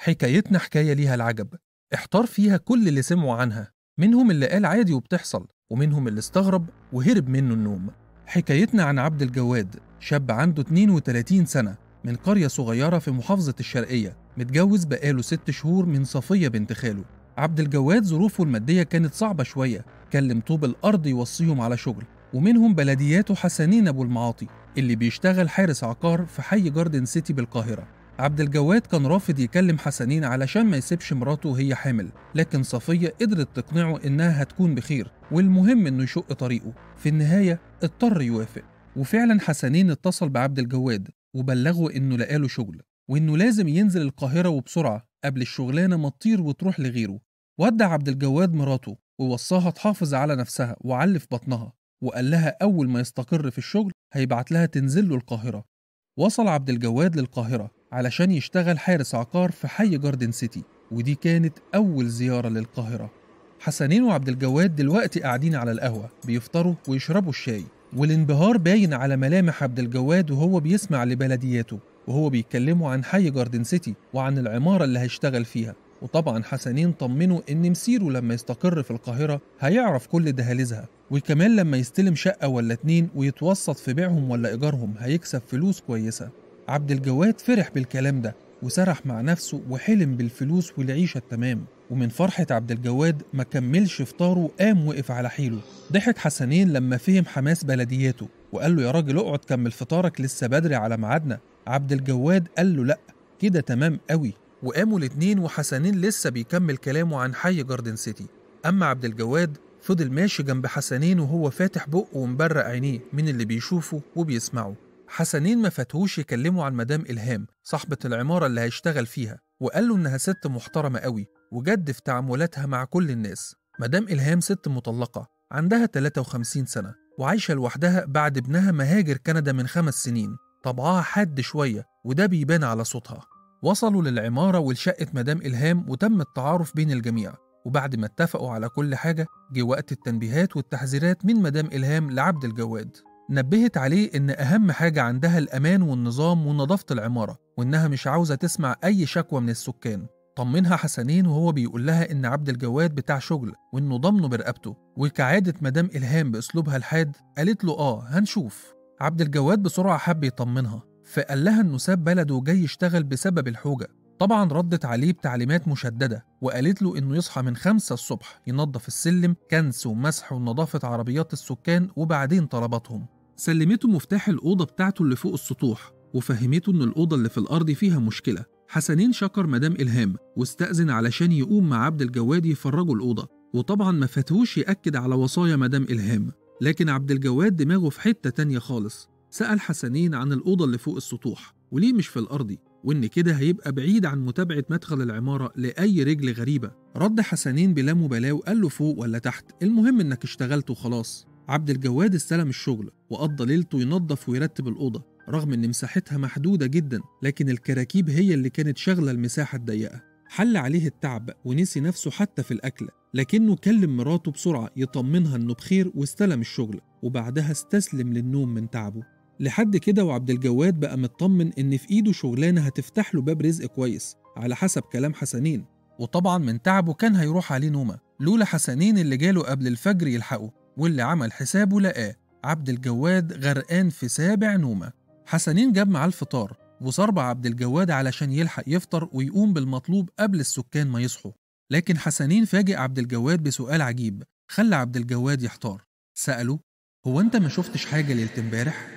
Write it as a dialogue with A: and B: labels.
A: حكايتنا حكاية ليها العجب احتار فيها كل اللي سمعوا عنها منهم اللي قال عادي وبتحصل ومنهم اللي استغرب وهرب منه النوم حكايتنا عن عبد الجواد شاب عنده 32 سنة من قرية صغيرة في محافظة الشرقية متجوز بقاله ست شهور من صفية بنت خاله عبد الجواد ظروفه المادية كانت صعبة شوية كلم طوب الأرض يوصيهم على شغل ومنهم بلدياته حسنين أبو المعاطي اللي بيشتغل حارس عقار في حي جاردن سيتي بالقاهرة عبد الجواد كان رافض يكلم حسنين علشان ما يسيبش مراته وهي حامل لكن صفية قدرت تقنعه إنها هتكون بخير والمهم إنه يشق طريقه في النهاية اضطر يوافق وفعلا حسنين اتصل بعبد الجواد وبلغه إنه لقاله شغل وإنه لازم ينزل القاهرة وبسرعة قبل الشغلانة ما تطير وتروح لغيره ودع عبد الجواد مراته ووصاها تحافظ على نفسها وعلي في بطنها وقال لها أول ما يستقر في الشغل هيبعت لها تنزل له القاهرة وصل عبد الجواد للقاهرة علشان يشتغل حارس عقار في حي جاردن سيتي ودي كانت أول زيارة للقاهرة حسنين وعبد الجواد دلوقتي قاعدين على القهوة بيفطروا ويشربوا الشاي والانبهار باين على ملامح عبد الجواد وهو بيسمع لبلدياته وهو بيتكلموا عن حي جاردن سيتي وعن العمارة اللي هيشتغل فيها وطبعا حسنين طمنوا ان مسيره لما يستقر في القاهرة هيعرف كل دهاليزها وكمان لما يستلم شقة ولا اتنين ويتوسط في بيعهم ولا إيجارهم هيكسب فلوس كويسة عبد الجواد فرح بالكلام ده وسرح مع نفسه وحلم بالفلوس والعيشة التمام ومن فرحة عبد الجواد ما كملش فطاره قام وقف على حيله ضحك حسنين لما فهم حماس بلدياته وقال له يا راجل اقعد كمل فطارك لسه بدري على ميعادنا عبد الجواد قال له لأ كده تمام قوي وقاموا الاتنين وحسنين لسه بيكمل كلامه عن حي جاردن سيتي أما عبد الجواد فضل ماشي جنب حسنين وهو فاتح بقه ومبرق عينيه من اللي بيشوفه وبيسمعه حسنين ما فاتهوش يكلموا عن مدام إلهام صاحبة العمارة اللي هيشتغل فيها وقال له إنها ست محترمة قوي وجد في تعاملاتها مع كل الناس مدام إلهام ست مطلقة عندها 53 سنة وعايشة لوحدها بعد ابنها مهاجر كندا من خمس سنين طبعها حاد شوية وده بيبان على صوتها وصلوا للعمارة ولشقة مدام إلهام وتم التعارف بين الجميع وبعد ما اتفقوا على كل حاجة جه وقت التنبيهات والتحذيرات من مدام إلهام لعبد الجواد نبهت عليه إن أهم حاجة عندها الأمان والنظام ونظافة العمارة وإنها مش عاوزة تسمع أي شكوى من السكان طمنها حسنين وهو بيقول لها إن عبد الجواد بتاع شغل وإنه ضامنه برقبته وكعادة مدام إلهام بأسلوبها الحاد قالت له آه هنشوف عبد الجواد بسرعة حب يطمنها فقال لها إنه ساب بلده وجاي يشتغل بسبب الحوجة طبعا ردت عليه بتعليمات مشددة وقالت له إنه يصحى من خمسة الصبح ينظف السلم كنس ومسح ونظافة عربيات السكان وبعدين طلباتهم سلمته مفتاح الأوضة بتاعته اللي فوق السطوح وفهمته إن الأوضة اللي في الأرض فيها مشكلة حسنين شكر مدام إلهام واستأذن علشان يقوم مع عبد الجواد يفرجوا الأوضة وطبعا ما فاتهوش يأكد على وصايا مدام إلهام لكن عبد الجواد دماغه في حتة تانية خالص سأل حسنين عن الأوضة اللي فوق السطوح وليه مش في الأرضي وإن كده هيبقى بعيد عن متابعة مدخل العمارة لأي رجل غريبة رد حسنين بلا مبالاة وقال له فوق ولا تحت المهم إنك اشتغلت وخلاص عبد الجواد استلم الشغل وقضى ليلته ينظف ويرتب الأوضة رغم إن مساحتها محدودة جدا لكن الكراكيب هي اللي كانت شاغلة المساحة الضيقة حل عليه التعب ونسي نفسه حتى في الأكل لكنه كلم مراته بسرعة يطمنها إنه بخير واستلم الشغل وبعدها استسلم للنوم من تعبه لحد كده وعبد الجواد بقى مطمن إن في إيده شغلانة هتفتح له باب رزق كويس على حسب كلام حسنين وطبعا من تعبه كان هيروح عليه نومة لولا حسنين اللي جاله قبل الفجر يلحقه واللي عمل حسابه لقاه عبد الجواد غرقان في سابع نومة حسنين جاب معاه الفطار وصربع عبد الجواد علشان يلحق يفطر ويقوم بالمطلوب قبل السكان ما يصحوا لكن حسنين فاجئ عبد الجواد بسؤال عجيب خلى عبد الجواد يحتار سأله هو انت ما شفتش حاجة ليلة امبارح؟